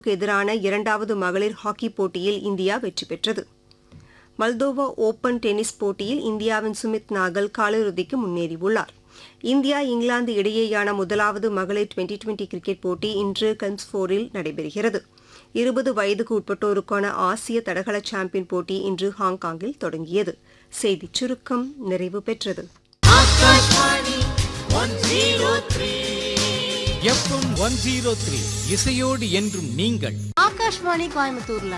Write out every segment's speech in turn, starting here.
எதிரான இரண்டாவது மகளிர் ஹாக்கி போட்டியில் இந்தியா வெற்றி பெற்றது மல்தோவா ஓபன் டென்னிஸ் போட்டியில் இந்தியாவின் சுமித் நாகல் காலிறுதிக்கு முன்னேறியுள்ளார் இந்தியா இங்கிலாந்து இடையேயான முதலாவது மகளிர் டுவெண்டி டுவெண்டி கிரிக்கெட் போட்டி இன்று கன்ஸ்போரில் நடைபெறுகிறது இருபது வயதுக்கு உட்பட்டோருக்கான ஆசிய தடகள சாம்பியன் போட்டி இன்று ஹாங்காங்கில் தொடங்கியது செய்திச் சுருக்கம் நிறைவு பெற்றது எஃப்எம் ஒன் ஜீரோ த்ரீ இசையோடு என்றும் நீங்கள் ஆகாஷ்வாணி கோயம்புத்தூர்ல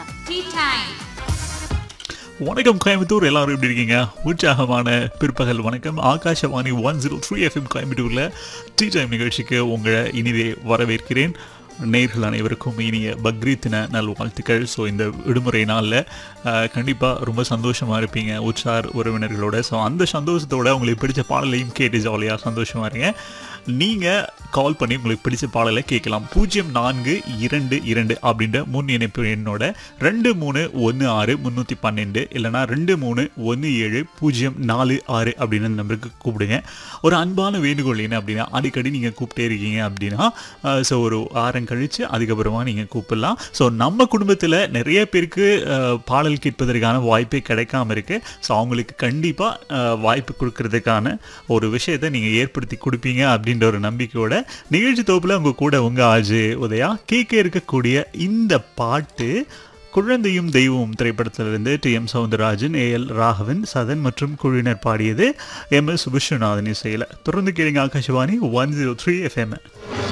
வணக்கம் கோயம்புத்தூர் எல்லாரும் எப்படி இருக்கீங்க உற்சாகமான பிற்பகல் வணக்கம் Akashvani one zero three FM கோயம்புத்தூரில் டீ டைம் நிகழ்ச்சிக்கு உங்களை இனிதே வரவேற்கிறேன் நேர்கள் அனைவருக்கும் இனிய பக்ரீத் தின நல்வாழ்த்துக்கள் ஸோ இந்த விடுமுறை நாளில் கண்டிப்பாக ரொம்ப சந்தோஷமாக இருப்பீங்க உற்சார் உறவினர்களோட ஸோ அந்த சந்தோஷத்தோட உங்களுக்கு பிடிச்ச பாடலையும் கேட்டு ஜாலியாக சந்தோஷமாக இருங்க நீங்கள் கால் பண்ணி உங்களுக்கு பிடிச்ச பாடலை கேட்கலாம் பூஜ்ஜியம் நான்கு இரண்டு இரண்டு அப்படின்ற முன் இணைப்பு எண்ணோட ரெண்டு மூணு ஒன்று ஆறு முந்நூற்றி பன்னெண்டு இல்லைனா ரெண்டு மூணு ஒன்று ஏழு பூஜ்ஜியம் நாலு ஆறு அப்படின்னு நம்பருக்கு கூப்பிடுங்க ஒரு அன்பான வேண்டுகோள் என்ன அப்படின்னா அடிக்கடி நீங்கள் கூப்பிட்டே இருக்கீங்க அப்படின்னா ஸோ ஒரு வாரம் கழித்து அதுக்கப்புறமா நீங்கள் கூப்பிடலாம் ஸோ நம்ம குடும்பத்தில் நிறைய பேருக்கு அஹ், பாடல் கேட்பதற்கான வாய்ப்பே கிடைக்காம இருக்கு ஸோ அவங்களுக்கு கண்டிப்பாக வாய்ப்பு கொடுக்கறதுக்கான ஒரு விஷயத்தை நீங்கள் ஏற்படுத்தி கொடுப்பீங்க அப்படின்ற ஒரு நம்பிக்கையோட நிகழ்ச்சி தொகுப்பில் உங்கள் கூட உங்கள் ஆஜு உதயா கேட்க இருக்கக்கூடிய இந்த பாட்டு குழந்தையும் தெய்வமும் திரைப்படத்திலிருந்து T M Soundararajan A L Raghavan Sadan மற்றும் குழுவினர் பாடியது எம் எஸ் விஸ்வநாதன் இசையில் தொடர்ந்து கேளுங்க Akashvani one zero three FM